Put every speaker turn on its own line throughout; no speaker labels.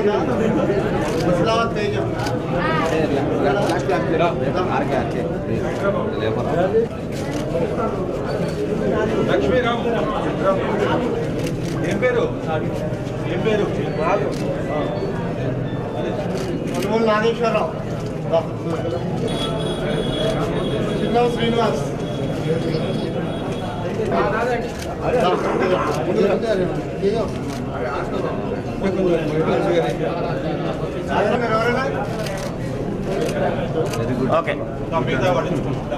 లక్ష్మీరామ్ ఏం పేరు ఏం పేరు
అనుమూల్ నాగేశ్వరరావు చిన్న శ్రీనివాస్
ఓకే
మిగతా పట్టించుకుంటా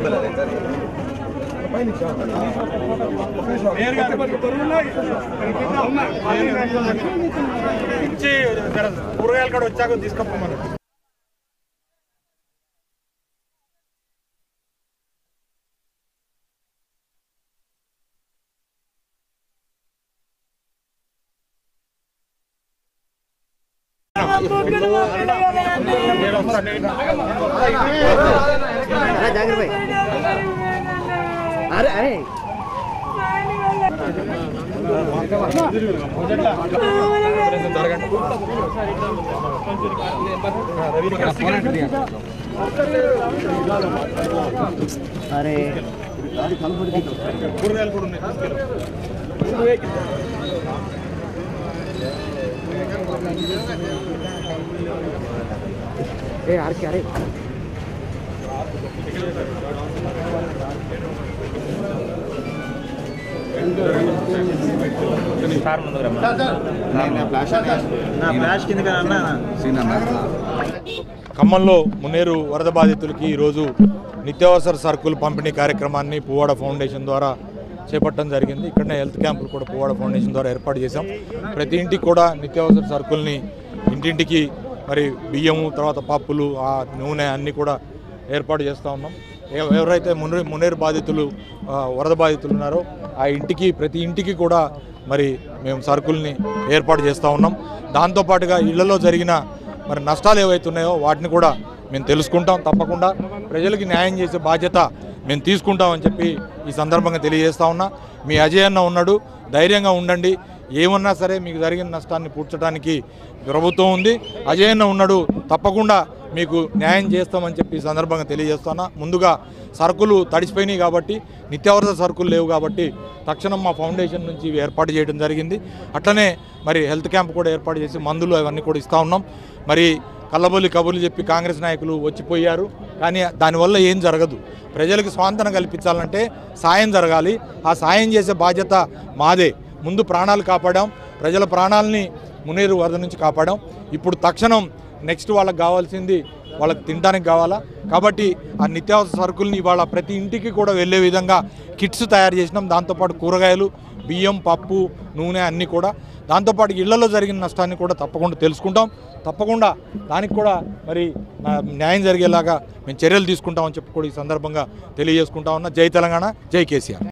కూరగాయలు కూడా వచ్చాక తీసుకపోమని
అరే అరే అరే
కూరగాయలు కూడా ఉన్నాయి తీసుకెళ్ళు
ఏ ఆర్కే అరే
ఖమ్మంలో మున్నేరు వరద బాధితులకి ఈరోజు నిత్యావసర సరుకులు పంపిణీ కార్యక్రమాన్ని పువ్వాడ ఫౌండేషన్ ద్వారా చేపట్టడం జరిగింది ఇక్కడనే హెల్త్ క్యాంపులు కూడా పువ్వాడ ఫౌండేషన్ ద్వారా ఏర్పాటు చేశాం ప్రతి ఇంటికి కూడా నిత్యావసర సరుకుల్ని ఇంటింటికి మరి బియ్యము తర్వాత పప్పులు ఆ నూనె అన్నీ కూడా ఏర్పాటు చేస్తూ ఉన్నాం ఎవ- ఎవరైతే మున్నేరు మున్నేరు బాధితులు ఆ, వరద బాధితులు ఉన్నారో ఆ ఇంటికి ప్రతి ఇంటికి కూడా మరి మేము సరుకుల్ని ఏర్పాటు చేస్తూ ఉన్నాం దాంతోపాటుగా ఇళ్లలో జరిగిన మరి నష్టాలు ఏవైతే ఉన్నాయో వాటిని కూడా మేము తెలుసుకుంటాం తప్పకుండా ప్రజలకి న్యాయం చేసే బాధ్యత మేము తీసుకుంటామని చెప్పి ఈ సందర్భంగా తెలియజేస్తా ఉన్నా మీ అజయ్ అన్న ఉన్నాడు ధైర్యంగా ఉండండి ఏమన్నా సరే మీకు జరిగిన నష్టాన్ని పూడ్చడానికి ప్రభుత్వం ఉంది అజయ్ అన్న ఉన్నాడు తప్పకుండా మీకు న్యాయం చేస్తామని చెప్పి ఈ సందర్భంగా తెలియజేస్తున్నా ముందుగా సరుకులు తడిసిపోయినాయి కాబట్టి నిత్యావసర సరుకులు లేవు కాబట్టి తక్షణం మా ఫౌండేషన్ నుంచి ఇవి ఏర్పాటు చేయడం జరిగింది అట్లనే మరి హెల్త్ క్యాంప్ కూడా ఏర్పాటు చేసి మందులు అవన్నీ కూడా ఇస్తూ ఉన్నాం మరి కళ్ళబొల్లి కబుర్లు చెప్పి కాంగ్రెస్ నాయకులు వచ్చిపోయారు కానీ దానివల్ల ఏం జరగదు ప్రజలకు స్వాంతన కల్పించాలంటే సాయం జరగాలి ఆ సాయం చేసే బాధ్యత మాదే ముందు ప్రాణాలు కాపాడాం ప్రజల ప్రాణాలని మునేరు వరద నుంచి కాపాడాం ఇప్పుడు తక్షణం నెక్స్ట్ వాళ్ళకి కావాల్సింది వాళ్ళకి తినడానికి కావాలా కాబట్టి ఆ నిత్యావసర సరుకుల్ని ఇవాళ ప్రతి ఇంటికి కూడా వెళ్ళే విధంగా కిట్స్ తయారు చేసినాం దాంతోపాటు కూరగాయలు బియ్యం పప్పు నూనె అన్నీ కూడా దాంతోపాటు ఇళ్లలో జరిగిన నష్టాన్ని కూడా తప్పకుండా తెలుసుకుంటాం తప్పకుండా దానికి కూడా మరి ఆ, న్యాయం జరిగేలాగా మేము చర్యలు తీసుకుంటామని చెప్పి కూడా ఈ సందర్భంగా తెలియజేసుకుంటా ఉన్నా జై తెలంగాణ జై కేసీఆర్